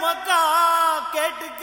பக்கம் கேட்டுக்க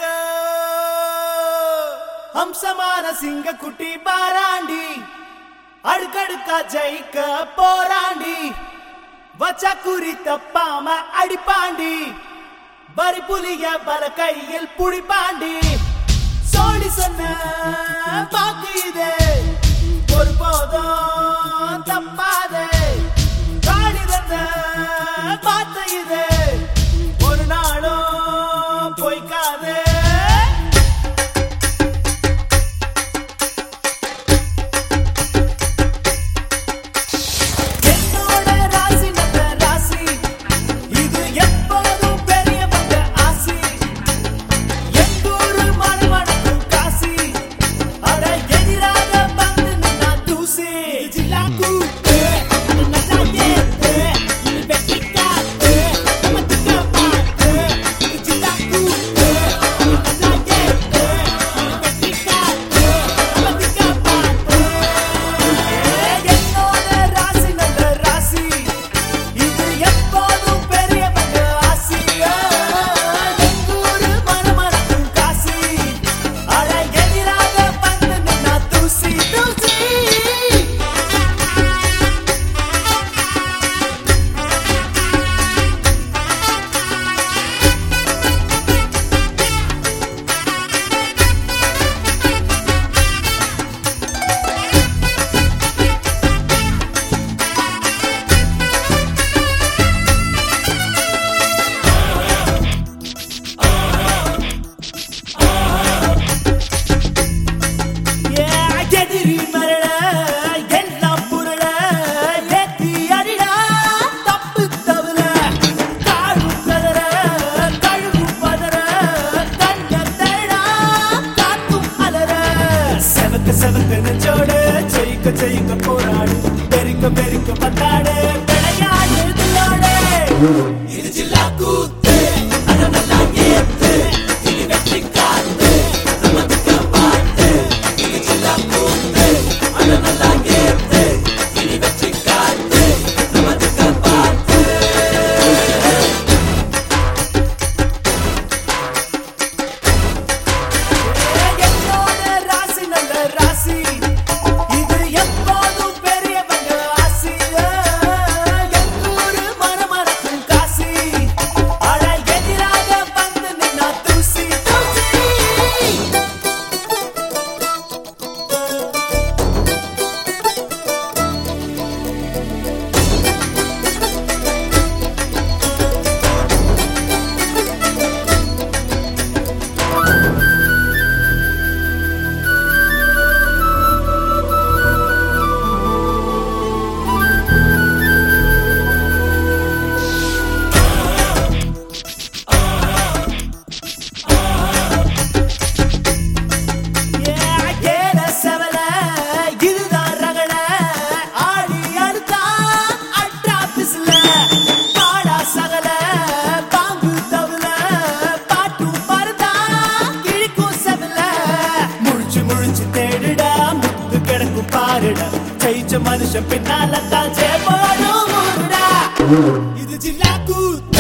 ஹம்சமான சிங்க குட்டி பாராண்டி அடுக்கடுக்கா ஜெயிக்க போராண்டி வச்சா குறி தப்பாம அடிப்பாண்டி வரி புலிய பல கையில் புடிப்பாண்டி சோடி சொன்ன பாக்கு இது ஒரு போதும் தப்பாதே காடி தந்த பார்த்த இது ஒரு நாளும் பொய்க்காதே என்னோட ராசி நல்ல ராசி இது எப்போதும் பெரிய பங்க ஆசி எங்கூரு மணமணக்கும் காசி அட எதிராக வந்து நின்னா தூசி ஜில்லாக்கு நல்லா ஏத்து இனி வெட்டி காத்து நம்ம திக்க பார்த்து ஜில்லாக்கு நல்லா ஏத்து இனி வெட்டி காத்து நம்ம திக்க பார்த்து என்னோட ராசி நல்ல ராசி இது எப்போதும் பெரிய பங்க ஆசி எங்கூரு மணமணக்கும் காசி அட எதிராக வந்து நின்னா தூசி தூசி எதிரி மரட எல்லாம் புரள ஏத்தி அடிடா தப்பு தவிர காடும் கதற கழுவும் பதற கண்ட தடா காத்தும் அலற செவக்க செவக்க நெஞ்சோடு ஜெயிக்க ஜெயிக்க போராடு பெருக்க பெருக்க பத்தாடு விளையாடு தில்லாடு இது ஜில்லா கூத்து அட நல்லா ஏத்து இனி வெற்றி காத்து நம்ம திக்க பார்த்து இது ஜில்லா கூத்து அட நல்லா ஏத்து இனி வெற்றி காத்து நம்ம திக்க பார்த்து என்னோட ராசி நல்ல ராசி இது எப்போதும் பெரிய பங்க ஆசி எங்கூரு மனமரக்கும் காசி அட எதிராக வந்து நின்னா தூசி தூசி ஏல செவல இதுதான் ரகல ஆடி அடுத்தா அட்ரா பிசுல பாடா சகல பாம்பு தவுல பாட்டும் பருதா கிழிக்கும் செவல முழிச்சு முழிச்சு தேடுடா முத்து கிடக்கும் பாருடா ஜெயிச்ச மனுஷன் பின்னால தான் ஜெயப்போடும் ஊருடா இது ஜில்லா கூத்து